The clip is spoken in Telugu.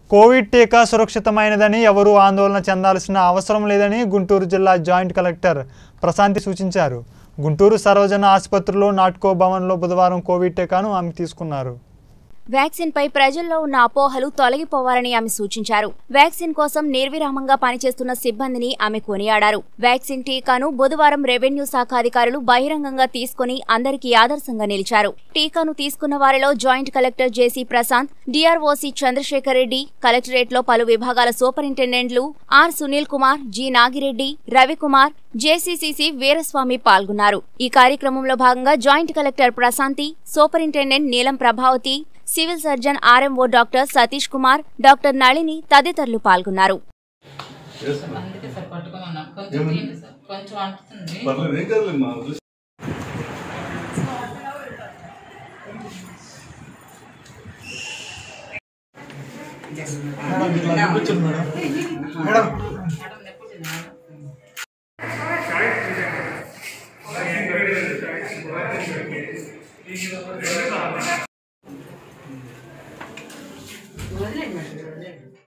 కోవిడ్ టీకా సురక్షితమైనదని ఎవరూ ఆందోళన చెందాల్సిన అవసరం లేదని గుంటూరు జిల్లా జాయింట్ కలెక్టర్ ప్రశాంతి సూచించారు గుంటూరు సర్వజన ఆసుపత్రిలో నాట్కో భవన్లో బుధవారం కోవిడ్ టీకాను ఆమె తీసుకున్నారు వ్యాక్సిన్ పై ప్రజల్లో ఉన్న అపోహలు తొలగిపోవాలని ఆమె సూచించారు వ్యాక్సిన్ కోసం నిర్విరామంగా పనిచేస్తున్న సిబ్బందిని ఆమె కొనియాడారు వ్యాక్సిన్ టీకాను బుధవారం రెవెన్యూ శాఖ అధికారులు బహిరంగంగా తీసుకుని అందరికీ ఆదర్శంగా నిలిచారు టీకాను తీసుకున్న వారిలో joint collector JC Prashant DROC Chandrasekhar Reddy collectorate లో పలు విభాగాల సూపరింటెండెంట్లు ఆర్ సునీల్ కుమార్ జి నాగిరెడ్డి రవికుమార్ జేసీసీసీ వీరస్వామి పాల్గొన్నారు ఈ కార్యక్రమంలో భాగంగా joint collector Prashanthi superintendent Neelam Prabhavathi civil surgeon RMO doctor Satish Kumar doctor Nalini తదితరులు పాల్గొన్నారు అందుకే సార్ పట్టుకొని ఉన్నాం కొంచెం తీయండి సార్ కొంచెం అంటుతుంది పర్లేదు ఏం కదలేమ్మా వదిలేసి మేడం నెప్పుతుంది మేడం ఆ